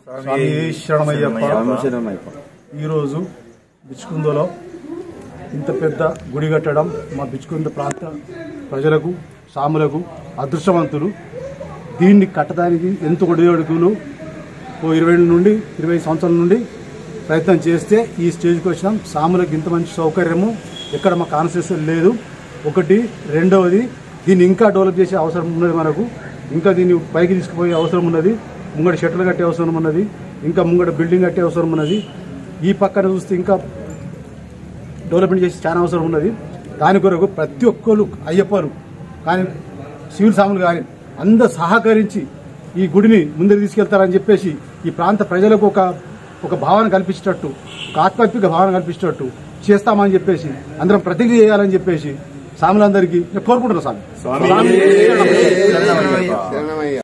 స్వామి శరణమయ్యప్ప రామశరణమయ్యప్ప ఈరోజు బిచ్చుకుందలో ఇంత పెద్ద గుడి కట్టడం మా బిచ్చుకుంద ప్రాంత ప్రజలకు సాములకు అదృష్టవంతులు దీన్ని కట్టడానికి ఎంత ఒడిదుడుకులు ఓ ఇరవై నుండి ఇరవై సంవత్సరాల నుండి ప్రయత్నం చేస్తే ఈ స్టేజ్కి వచ్చినాం సాములకు ఇంత మంచి సౌకర్యము ఎక్కడ మా కాన్స్టిట్యూషన్ లేదు ఒకటి రెండవది దీన్ని ఇంకా డెవలప్ చేసే అవసరం ఉన్నది మనకు ఇంకా దీన్ని పైకి తీసుకుపోయే అవసరం ఉన్నది ముంగడ షట్టలు కట్టే అవసరం ఉన్నది ఇంకా ముంగడ బిల్డింగ్ కట్టే అవసరం ఉన్నది ఈ పక్కన చూస్తే ఇంకా డెవలప్మెంట్ చేసి చాలా అవసరం ఉన్నది దాని కొరకు ప్రతి ఒక్కరు అయ్యప్పలు కానీ సివిల్ సాములు కానీ అందరు సహకరించి ఈ గుడిని ముందుకు తీసుకెళ్తారని చెప్పేసి ఈ ప్రాంత ప్రజలకు ఒక ఒక భావన కల్పించేటట్టు ఒక ఆత్మహత్యక భావన కల్పించేటట్టు చేస్తామని చెప్పేసి అందరం ప్రతిజ్ఞ చేయాలని చెప్పేసి సాములందరికీ నేను కోరుకుంటున్నాను స్వామి స్వామి శరణమయ్య